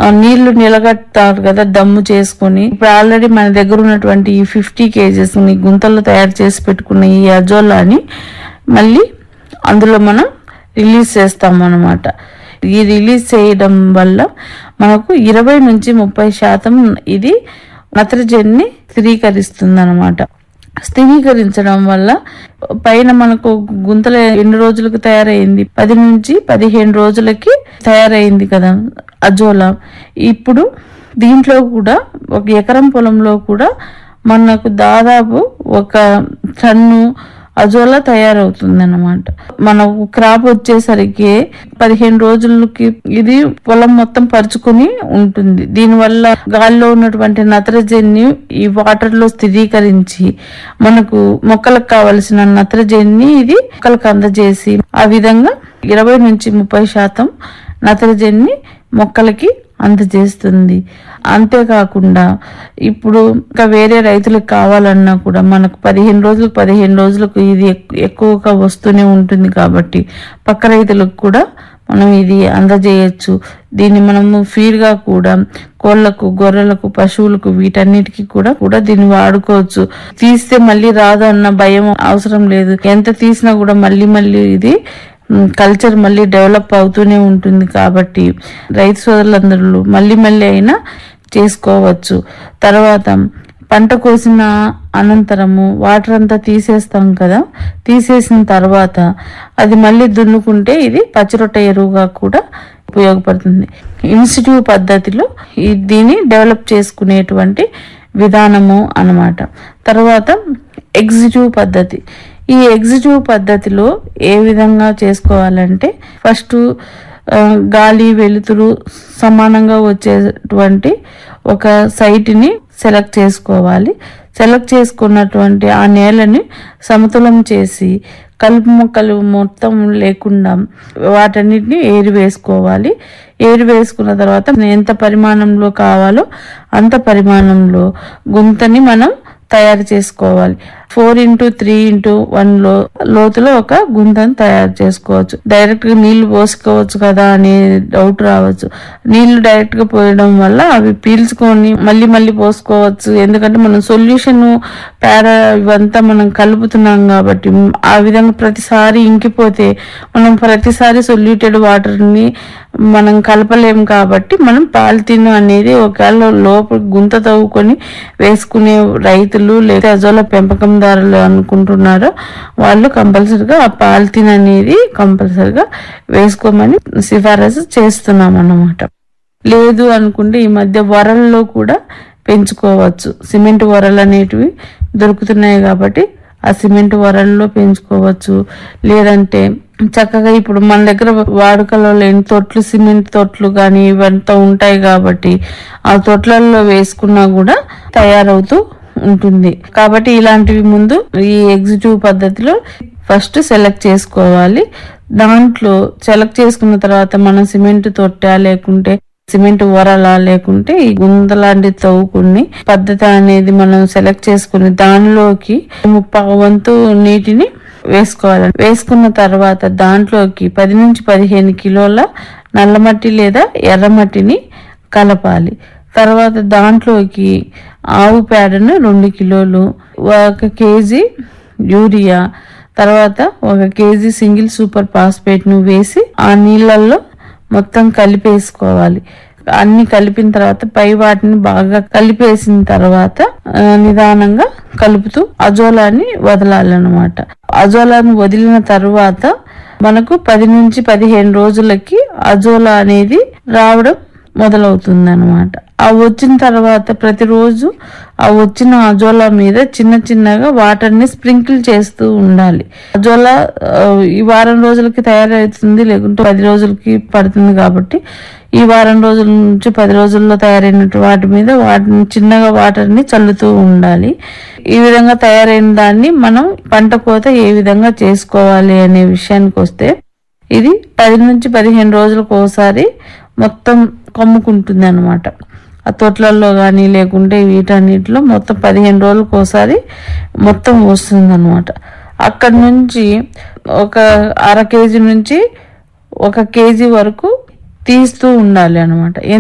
ఆ, నీళ్లు నిలగట్టారు కదా దమ్ము చేసుకొని ఇప్పుడు ఆల్రెడీ మన దగ్గర ఉన్నటువంటి ఈ ఫిఫ్టీ కేజెస్ ని గుంతల్లో తయారు చేసి పెట్టుకున్న ఈ అజోలాని మళ్ళీ అందులో మనం రిలీజ్ చేస్తాం అన్నమాట ఈ రిలీజ్ చేయడం వల్ల మనకు ఇరవై నుంచి ముప్పై శాతం ఇది నత్రజనిని స్థిరీకరిస్తుంది అనమాట స్థిరీకరించడం వల్ల పైన మనకు గుంతల ఎన్ని రోజులకు తయారైంది పది నుంచి పదిహేను రోజులకి తయారైంది కదా అజోలా ఇప్పుడు దీంట్లో కూడా ఒక ఎకరం పొలంలో కూడా మనకు దాదాపు ఒక టన్ను అజోలా తయారవుతుంది అనమాట మనకు క్రాప్ వచ్చేసరికి పదిహేను రోజులకి ఇది పొలం మొత్తం పరుచుకుని ఉంటుంది దీనివల్ల గాలిలో ఉన్నటువంటి నత్రజనిని ఈ వాటర్ లో స్థిరీకరించి మనకు మొక్కలకు కావలసిన నత్రజనిని ఇది మొక్కలకు అందజేసి ఆ విధంగా ఇరవై నుంచి ముప్పై శాతం నత్రజనిని మొక్కలకి అందజేస్తుంది అంతేకాకుండా ఇప్పుడు ఇంకా వేరే రైతులకు కావాలన్నా కూడా మనకు పదిహేను రోజులకు పదిహేను రోజులకు ఇది ఎక్- ఎక్కువగా వస్తూనే ఉంటుంది కాబట్టి పక్క రైతులకు కూడా మనం ఇది అందజేయచ్చు దీన్ని మనము ఫీడ్ గా కూడా కోళ్లకు గొర్రెలకు పశువులకు వీటన్నిటికీ కూడా కూడా దీన్ని వాడుకోవచ్చు తీస్తే మళ్ళీ రాదు అన్న భయం అవసరం లేదు ఎంత తీసినా కూడా మళ్ళీ మళ్ళీ ఇది ఉమ్, కల్చర్ మళ్ళీ డెవలప్ అవుతూనే ఉంటుంది కాబట్టి రైతు సోదరులందరూ మళ్ళీ మళ్ళీ అయినా చేసుకోవచ్చు తర్వాత పంట కోసిన అనంతరము వాటర్ అంతా తీసేస్తాం కదా తీసేసిన తర్వాత అది మళ్ళీ దున్నుకుంటే ఇది పచ్చిరొట్ట ఎరువుగా కూడా ఉపయోగపడుతుంది ఇన్స్టిట్యూ పద్ధతిలో ఈ దీన్ని డెవలప్ చేసుకునేటువంటి విధానము అన్నమాట తర్వాత ఎగ్జిక్యూటివ్ పద్ధతి ఈ ఎగ్జిక్యూటివ్ పద్ధతిలో ఏ విధంగా చేసుకోవాలంటే ఫస్ట్ ఆ, గాలి వెలుతురు సమానంగా వచ్చేటువంటి ఒక సైట్ని సెలెక్ట్ చేసుకోవాలి సెలెక్ట్ చేసుకున్నటువంటి ఆ నేలని సమతులం చేసి కలుపు మొక్కలు మొత్తం లేకుండా వాటన్నిటిని ఏరి వేసుకోవాలి ఏరి వేసుకున్న తర్వాత ఎంత పరిమాణంలో కావాలో అంత పరిమాణంలో గుంతని మనం తయారు చేసుకోవాలి four into three into one లో లోతులో ఒక గుంతను తయారు చేసుకోవచ్చు డైరెక్ట్ గా నీళ్లు పోసుకోవచ్చు కదా అనే డౌట్ రావచ్చు నీళ్లు డైరెక్ట్ గా పోయడం వల్ల అవి పీల్చుకొని మళ్ళీ మళ్ళీ పోసుకోవచ్చు ఎందుకంటే మనం సొల్యూషన్ పేడ ఇవంతా మనం కలుపుతున్నాం కాబట్టి ఆ విధంగా ప్రతిసారి ఇంకిపోతే మనం ప్రతిసారి సొల్యూటెడ్ వాటర్ ని మనం కలపలేం కాబట్టి మనం పాలిథిన్ అనేది ఒకవేళ లోపల గుంత తవ్వుకొని వేసుకునే రైతులు లేదా అజోల పెంపకందారులు అనుకుంటున్నారో వాళ్ళు కంపల్సరిగా ఆ పాలిథిన్ అనేది కంపల్సరిగా వేసుకోమని సిఫారసు చేస్తున్నాం అన్నమాట లేదు అనుకుంటే ఈ మధ్య వరల్లో కూడా పెంచుకోవచ్చు సిమెంట్ వరలు అనేటివి దొరుకుతున్నాయి కాబట్టి ఆ సిమెంట్ వరల్లో పెంచుకోవచ్చు లేదంటే చక్కగా ఇప్పుడు మన దగ్గర వాడుకలో లేని తొట్లు సిమెంట్ తొట్లు కానీ ఇవంతా ఉంటాయి కాబట్టి ఆ తొట్లల్లో వేసుకున్నా కూడా తయారవుతూ ఉంటుంది కాబట్టి ఇలాంటివి ముందు ఈ ఎగ్జిక్యూటివ్ పద్ధతిలో ఫస్ట్ సెలెక్ట్ చేసుకోవాలి దాంట్లో సెలెక్ట్ చేసుకున్న తర్వాత మనం సిమెంట్ తొట్టా లేకుంటే సిమెంట్ వరలా లేకుంటే ఈ గుంత లాంటి తవ్వుకుని పద్ధతి అనేది మనం సెలెక్ట్ చేసుకుని దానిలోకి ముప్పావు వంతు నీటిని వేసుకోవాలి వేసుకున్న తర్వాత దాంట్లోకి పది నుంచి పదిహేను కిలోల నల్లమట్టి లేదా ఎర్రమట్టిని కలపాలి తర్వాత దాంట్లోకి ఆవు పేడను రెండు కిలోలు ఒక కేజీ యూరియా తర్వాత ఒక కేజీ సింగిల్ సూపర్ ఫాస్ఫేట్ ను వేసి ఆ నీళ్ళల్లో మొత్తం కలిపేసుకోవాలి అన్ని కలిపిన తర్వాత పై వాటిని బాగా కలిపేసిన తర్వాత ఆ, నిదానంగా కలుపుతూ అజోలాని వదలాలన్నమాట అజోలాని వదిలిన తర్వాత మనకు పది నుంచి పదిహేను రోజులకి అజోలా అనేది రావడం మొదలవుతుంది అనమాట ఆ వచ్చిన తర్వాత ప్రతిరోజు ఆ వచ్చిన అజోలా మీద చిన్న చిన్నగా వాటర్ ని స్ప్రింకిల్ చేస్తూ ఉండాలి అజోలా ఆ, ఈ వారం రోజులకి తయారవుతుంది లేకుంటే పది రోజులకి పడుతుంది కాబట్టి ఈ వారం రోజుల నుంచి పది రోజుల్లో తయారైన వాటి మీద వాటిని చిన్నగా వాటర్ ని చల్లుతూ ఉండాలి ఈ విధంగా తయారైన దాన్ని మనం పంట కోత ఏ విధంగా చేసుకోవాలి అనే విషయానికి వస్తే ఇది పది నుంచి పదిహేను రోజులకు ఒకసారి మొత్తం కమ్ముకుంటుంది అనమాట ఆ తొట్లల్లో కానీ లేకుంటే వీటన్నిటిలో మొత్తం పదిహేను రోజులకు ఒకసారి మొత్తం వస్తుంది అనమాట అక్కడ నుంచి ఒక అర కేజీ నుంచి ఒక కేజీ వరకు తీస్తూ ఉండాలి అనమాట